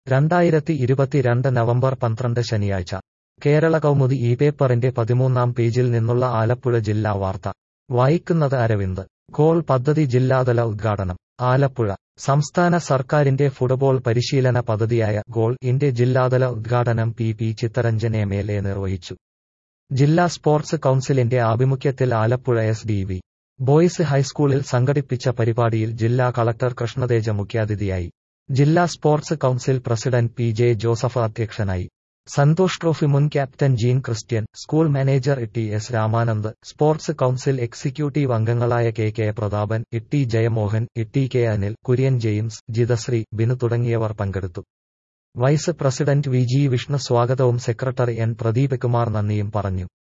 രണ്ടായിരത്തി ഇരുപത്തിരണ്ട് നവംബർ പന്ത്രണ്ട് ശനിയാഴ്ച കേരള കൗമുദി ഈ പേപ്പറിന്റെ പതിമൂന്നാം പേജിൽ നിന്നുള്ള ആലപ്പുഴ ജില്ലാ വാർത്ത വായിക്കുന്നത് അരവിന്ദ് കോൾ പദ്ധതി ജില്ലാതല ഉദ്ഘാടനം ആലപ്പുഴ സംസ്ഥാന സർക്കാരിന്റെ ഫുട്ബോൾ പരിശീലന പദ്ധതിയായ ഗോൾ ഇന്റെ ജില്ലാതല ഉദ്ഘാടനം P P Chittaranjan M L A നിർവഹിച്ചു ജില്ലാ സ്പോർട്സ് കൌൺസിലിന്റെ ആഭിമുഖ്യത്തിൽ Alappuzha S D V boys ഹൈസ്കൂളിൽ സംഘടിപ്പിച്ച പരിപാടിയിൽ ജില്ലാ കളക്ടർ കൃഷ്ണതേജ മുഖ്യാതിഥിയായി ജില്ലാ sports council president P J Joseph അധ്യക്ഷനായി സന്തോഷ് ട്രോഫി മുൻ captain Jean Christian school manager T S Ramanand sports council executive അംഗങ്ങളായ K K Prathapan Itty Jayamohan Itty K Anil Kurian James Jithasree Binu തുടങ്ങിയവർ പങ്കെടുത്തു vice president V G Vishnu സ്വാഗതവും സെക്രട്ടറി എൻ പ്രദീപ് കുമാർ നന്ദിയും പറഞ്ഞു